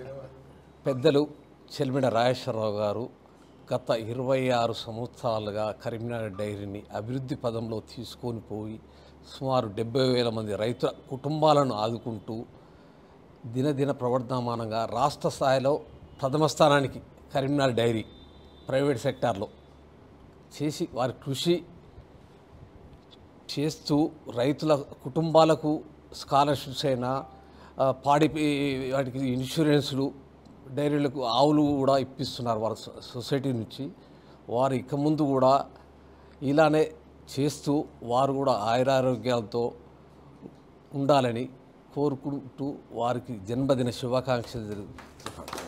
పెద్దలు చెల్మిడ రాజేశ్వరరావు గారు గత ఇరవై ఆరు సంవత్సరాలుగా కరీంనగర్ డైరీని అభివృద్ధి పదంలో తీసుకొని పోయి సుమారు డెబ్బై వేల మంది రైతుల కుటుంబాలను ఆదుకుంటూ దినదిన ప్రవర్ధమానంగా రాష్ట్ర స్థాయిలో ప్రథమ స్థానానికి కరీంనగర్ డైరీ ప్రైవేట్ సెక్టార్లో చేసి వారి కృషి చేస్తూ రైతుల కుటుంబాలకు స్కాలర్షిప్స్ అయినా ఆ, పాడి పి- వాటికి ఇన్సూరెన్సులు డైరీలకు ఆవులు కూడా ఇప్పిస్తున్నారు వాళ్ళ సొ- సొసైటీ నుంచి వారు ఇక ముందు కూడా ఇలానే చేస్తూ వారు కూడా ఆయురారోగ్యాలతో ఉండాలని కోరుకుంటూ వారికి జన్మదిన శుభాకాంక్షలు తెలుపుతున్నాను